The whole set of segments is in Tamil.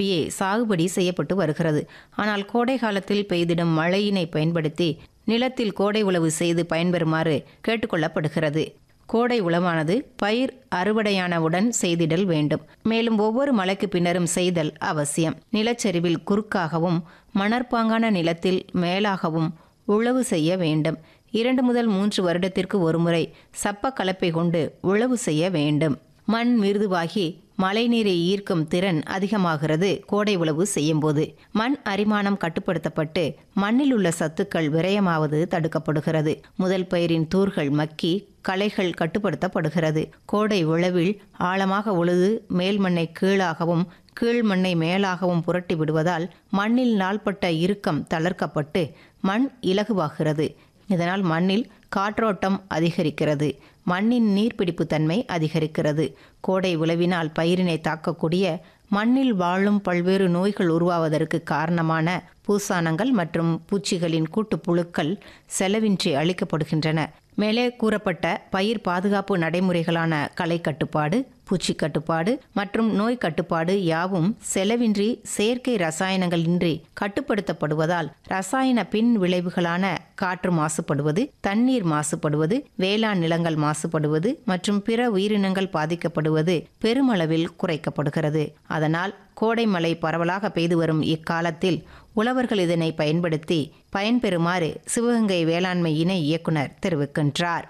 நம்பியே சாகுபடி செய்யப்பட்டு வருகிறது ஆனால் கோடை காலத்தில் பெய்திடும் மழையினை பயன்படுத்தி நிலத்தில் கோடை உழவு செய்து பயன்பெறுமாறு கேட்டுக்கொள்ளப்படுகிறது கோடை உழவானது பயிர் அறுவடையானவுடன் செய்திடல் வேண்டும் மேலும் ஒவ்வொரு மழைக்கு பின்னரும் செய்தல் அவசியம் நிலச்சரிவில் குறுக்காகவும் மணற்பாங்கான நிலத்தில் மேலாகவும் உழவு செய்ய வேண்டும் இரண்டு முதல் மூன்று வருடத்திற்கு ஒருமுறை சப்ப கலப்பை கொண்டு உழவு செய்ய வேண்டும் மண் மிருதுவாகி மழைநீரை ஈர்க்கும் திறன் அதிகமாகிறது கோடை உழவு செய்யும்போது மண் அரிமானம் கட்டுப்படுத்தப்பட்டு மண்ணில் உள்ள சத்துக்கள் விரயமாவது தடுக்கப்படுகிறது முதல் பயிரின் தூர்கள் மக்கி களைகள் கட்டுப்படுத்தப்படுகிறது கோடை உழவில் ஆழமாக உழுது மேல் மண்ணை கீழாகவும் கீழ் மண்ணை மேலாகவும் புரட்டி விடுவதால் மண்ணில் நாள்பட்ட இறுக்கம் தளர்க்கப்பட்டு மண் இலகுவாகிறது இதனால் மண்ணில் காற்றோட்டம் அதிகரிக்கிறது மண்ணின் நீர்பிடிப்பு தன்மை அதிகரிக்கிறது கோடை உழவினால் பயிரினை தாக்கக்கூடிய மண்ணில் வாழும் பல்வேறு நோய்கள் உருவாவதற்கு காரணமான பூசானங்கள் மற்றும் பூச்சிகளின் கூட்டுப்புழுக்கள் செலவின்றி அளிக்கப்படுகின்றன மேலே கூறப்பட்ட பயிர் பாதுகாப்பு நடைமுறைகளான களை கட்டுப்பாடு பூச்சி கட்டுப்பாடு மற்றும் நோய் கட்டுப்பாடு யாவும் செலவின்றி செயற்கை ரசாயனங்களின்றி கட்டுப்படுத்தப்படுவதால் ரசாயன பின் விளைவுகளான காற்று மாசுபடுவது தண்ணீர் மாசுபடுவது வேளாண் நிலங்கள் மாசுபடுவது மற்றும் பிற உயிரினங்கள் பாதிக்கப்படுவது பெருமளவில் குறைக்கப்படுகிறது அதனால் கோடை மழை பரவலாக பெய்து வரும் இக்காலத்தில் உழவர்கள் இதனை பயன்படுத்தி பயன்பெறுமாறு சிவகங்கை வேளாண்மை இணை இயக்குனர் தெரிவிக்கின்றார்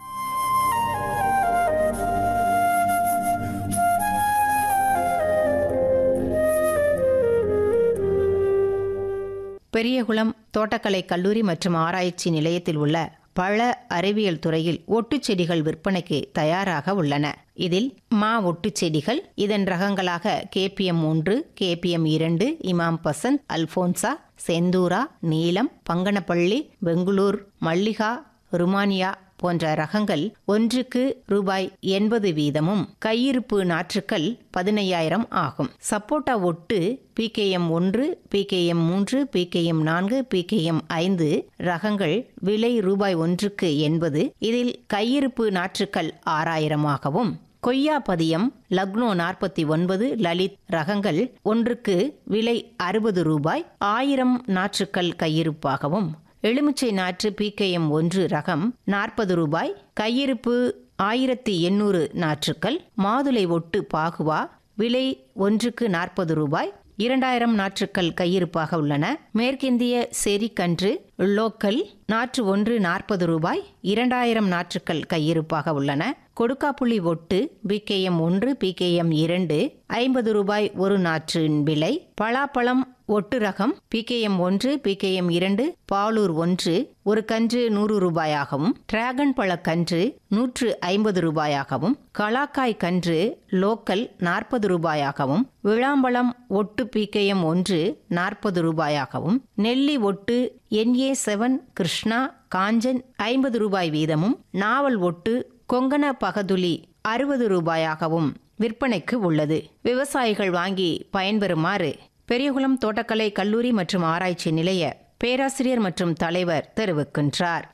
பெரியகுளம் தோட்டக்கலை கல்லூரி மற்றும் ஆராய்ச்சி நிலையத்தில் உள்ள பழ அறிவியல் துறையில் ஒட்டுச் செடிகள் விற்பனைக்கு தயாராக உள்ளன இதில் மா ஒட்டுச் செடிகள் இதன் ரகங்களாக கேபிஎம் மூன்று கேபிஎம் இரண்டு இமாம் பசந்த் அல்போன்சா செந்தூரா நீலம் பங்கனப்பள்ளி பெங்களூர் மல்லிகா ருமானியா போன்ற ரகங்கள் ஒன்றுக்கு ரூபாய் எண்பது வீதமும் கையிருப்பு நாற்றுக்கள் பதினையாயிரம் ஆகும் சப்போட்டா ஒட்டு பிகேஎம் ஒன்று பிகேஎம் மூன்று பிகேஎம் நான்கு பிகேஎம் ஐந்து ரகங்கள் விலை ரூபாய் ஒன்றுக்கு எண்பது இதில் கையிருப்பு நாற்றுக்கள் ஆறாயிரமாகவும் கொய்யா பதியம் லக்னோ நாற்பத்தி ஒன்பது லலித் ரகங்கள் ஒன்றுக்கு விலை அறுபது ரூபாய் ஆயிரம் நாற்றுக்கள் கையிருப்பாகவும் எலுமிச்சை நாற்று பிகேஎம் ஒன்று ரகம் நாற்பது ரூபாய் கையிருப்பு ஆயிரத்தி எண்ணூறு நாற்றுக்கள் மாதுளை ஒட்டு பாகுவா விலை ஒன்றுக்கு நாற்பது ரூபாய் இரண்டாயிரம் நாற்றுக்கள் கையிருப்பாக உள்ளன மேற்கிந்திய செரிக்கன்று லோக்கல் நாற்று ஒன்று நாற்பது ரூபாய் இரண்டாயிரம் நாற்றுக்கள் கையிருப்பாக உள்ளன கொடுக்காப்புளி ஒட்டு பிகேஎம் ஒன்று பிகேஎம் இரண்டு ஐம்பது ரூபாய் ஒரு நாற்றின் விலை பலாப்பழம் ஒட்டு ரகம் பிகேஎம் ஒன்று பிகேஎம் இரண்டு பாலூர் ஒன்று ஒரு கன்று நூறு ரூபாயாகவும் டிராகன் பழ கன்று நூற்று ஐம்பது ரூபாயாகவும் கலாக்காய் கன்று லோக்கல் நாற்பது ரூபாயாகவும் விளாம்பழம் ஒட்டு பிகேஎம் ஒன்று நாற்பது ரூபாயாகவும் நெல்லி ஒட்டு என்ஏ செவன் கிருஷ்ணா காஞ்சன் ஐம்பது ரூபாய் வீதமும் நாவல் ஒட்டு கொங்கண பகதுலி அறுபது ரூபாயாகவும் விற்பனைக்கு உள்ளது விவசாயிகள் வாங்கி பயன்பெறுமாறு பெரியகுளம் தோட்டக்கலை கல்லூரி மற்றும் ஆராய்ச்சி நிலைய பேராசிரியர் மற்றும் தலைவர் தெரிவிக்கின்றார்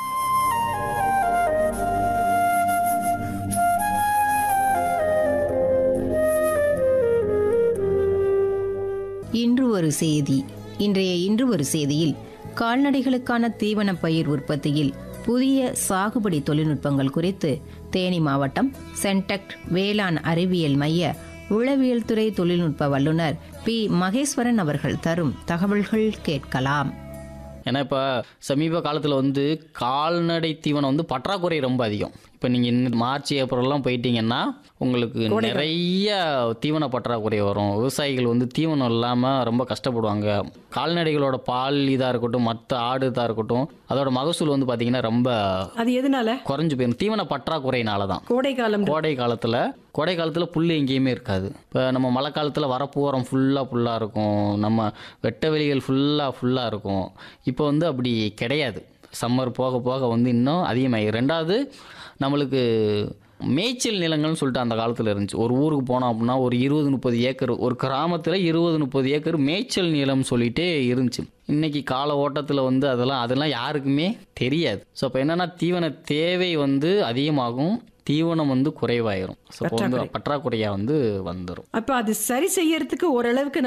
இன்று ஒரு செய்தி இன்றைய இன்று ஒரு செய்தியில் கால்நடைகளுக்கான தீவன பயிர் உற்பத்தியில் புதிய சாகுபடி தொழில்நுட்பங்கள் குறித்து தேனி மாவட்டம் சென்டெக்ட் வேளாண் அறிவியல் மைய உளவியல் துறை தொழில்நுட்ப வல்லுநர் பி மகேஸ்வரன் அவர்கள் தரும் தகவல்கள் கேட்கலாம் ஏன்னா இப்போ சமீப காலத்தில் வந்து கால்நடை தீவனம் வந்து பற்றாக்குறை ரொம்ப அதிகம் இப்போ நீங்கள் இந்த மார்ச் ஏப்ரல்லாம் போயிட்டீங்கன்னா உங்களுக்கு நிறைய தீவன பற்றாக்குறை வரும் விவசாயிகள் வந்து தீவனம் இல்லாமல் ரொம்ப கஷ்டப்படுவாங்க கால்நடைகளோட பால் இதாக இருக்கட்டும் மற்ற ஆடு இதாக இருக்கட்டும் அதோட மகசூல் வந்து பார்த்தீங்கன்னா ரொம்ப அது எதனால குறைஞ்சு போயிடும் தீவன பற்றாக்குறையினால தான் கோடை காலம் கோடை காலத்தில் கோடை காலத்தில் புல் எங்கேயுமே இருக்காது இப்போ நம்ம மழை காலத்தில் வரப்பு ஓரம் ஃபுல்லாக ஃபுல்லாக இருக்கும் நம்ம வெட்ட வெளிகள் ஃபுல்லாக ஃபுல்லாக இருக்கும் இப்போ வந்து அப்படி கிடையாது சம்மர் போக போக வந்து இன்னும் அதிகமாகி ரெண்டாவது நம்மளுக்கு மேய்ச்சல் நிலங்கள்னு சொல்லிட்டு அந்த காலத்தில் இருந்துச்சு ஒரு ஊருக்கு போனோம் அப்படின்னா ஒரு இருபது முப்பது ஏக்கர் ஒரு கிராமத்தில் இருபது முப்பது ஏக்கர் மேய்ச்சல் நிலம் சொல்லிட்டே இருந்துச்சு இன்னைக்கு கால ஓட்டத்தில் வந்து அதெல்லாம் அதெல்லாம் யாருக்குமே தெரியாது ஸோ இப்போ என்னென்னா தீவன தேவை வந்து அதிகமாகும் தீவனம் வந்து குறைவாயிரும் ஸோ வந்து பற்றாக்குறையாக வந்து வந்துடும் அப்ப அது சரி செய்யறதுக்கு ஓரளவுக்கு